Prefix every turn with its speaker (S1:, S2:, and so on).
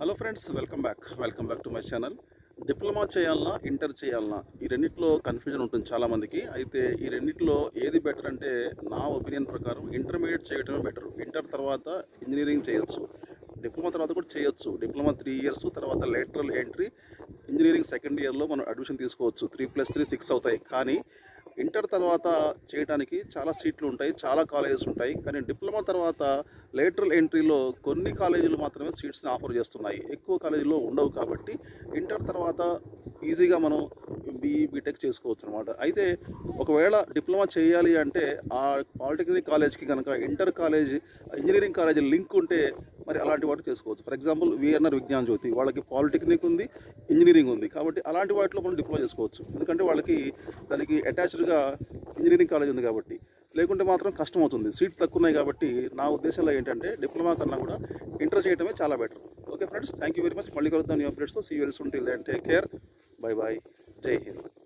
S1: hello friends welcome back welcome back to my channel diploma చేయాలన్నా inter చేయాలన్నా ఈ రెండిట్లో కన్ఫ్యూజన్ ఉంటుంది చాలామందికి అయితే ఈ రెండిట్లో ఏది బెటర్ అంటే నా ఒపీనియన్ ప్రకారం ఇంటర్మీడియట్ చేయడమే బెటర్ ఇంటర్ తర్వాత ఇంజనీరింగ్ చేయొచ్చు డిప్లొమా తర్వాత కూడా చేయొచ్చు డిప్లొమా త్రీ ఇయర్స్ తర్వాత లేటరల్ ఎంట్రీ ఇంజనీరింగ్ సెకండ్ ఇయర్లో మనం అడ్మిషన్ తీసుకోవచ్చు త్రీ ప్లస్ త్రీ సిక్స్ అవుతాయి కానీ ఇంటర్ తర్వాత చేయడానికి చాలా సీట్లు ఉంటాయి చాలా కాలేజెస్ ఉంటాయి కానీ డిప్లొమా తర్వాత లేటరల్ ఎంట్రీలో కొన్ని కాలేజీలు మాత్రమే సీట్స్ని ఆఫర్ చేస్తున్నాయి ఎక్కువ కాలేజీలో ఉండవు కాబట్టి ఇంటర్ తర్వాత ఈజీగా మనం బీఈ బీటెక్ చేసుకోవచ్చు అనమాట అయితే ఒకవేళ డిప్లొమా చేయాలి అంటే ఆ పాలిటెక్నిక్ కాలేజ్కి కనుక inter college engineering college link ఉంటే మరి అలాంటి వాటి చేసుకోవచ్చు for example VNR Vignan Jyothi వాళ్ళకి పాలిటెక్నిక్ ఉంది ఇంజనీరింగ్ ఉంది కాబట్టి అలాంటి వాటిలో మనం డిప్లొమా చేసుకోవచ్చు ఎందుకంటే వాళ్ళకి దానికి అటాచ్డ్గా ఇంజనీరింగ్ కాలేజ్ ఉంది కాబట్టి లేకుంటే మాత్రం కష్టం అవుతుంది సీట్ తక్కువ ఉన్నాయి కాబట్టి నా ఉద్దేశంలో ఏంటంటే డిప్లొమా కన్నా కూడా ఇంటర్ చేయడమే చాలా better okay friends thank you very much మళ్ళీ కలుద్దాం new updates see very soon till then take care bye bye Jai Hind